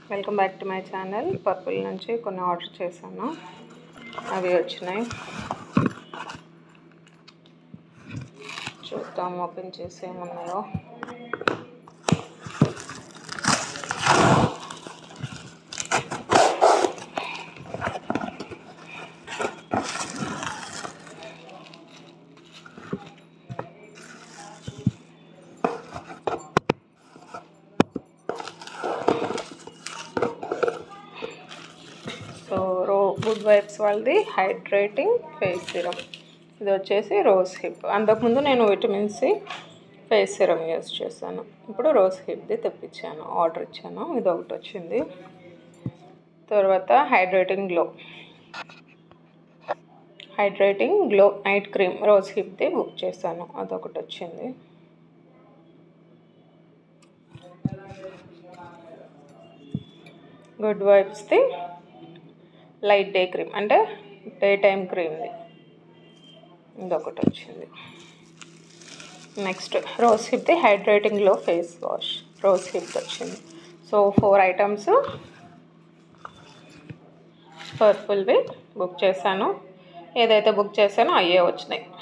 welcome back to my channel Purplle నుంచి కొన్ని order చేశాను అవి వచ్చినాయి చూద్దాం ఓపెన్ చేసి ఏమున్నాయో సో రో గుడ్ వైబ్స్ వాళ్ళది హైడ్రేటింగ్ ఫేస్ సిరం ఇది వచ్చేసి రోజ్ హిప్ అంతకుముందు నేను vitamin C face serum use చేశాను ఇప్పుడు రోజ్ హిప్ది తెప్పించాను ఆర్డర్ ఇచ్చాను ఇది ఒకటి వచ్చింది తర్వాత hydrating glow hydrating glow night cream rose హిప్ది బుక్ చేశాను అదొకటి వచ్చింది గుడ్ వైబ్స్ది లైట్ డే క్రీమ్ అంటే డే టైం క్రీమ్ది ఇదొకటి వచ్చింది నెక్స్ట్ రోజ్ హిప్ది hydrating glow face wash rose hip వచ్చింది సో ఫోర్ ఐటమ్స్ పర్పుల్వి బుక్ చేశాను ఏదైతే బుక్ చేశానో అయ్యే వచ్చినాయి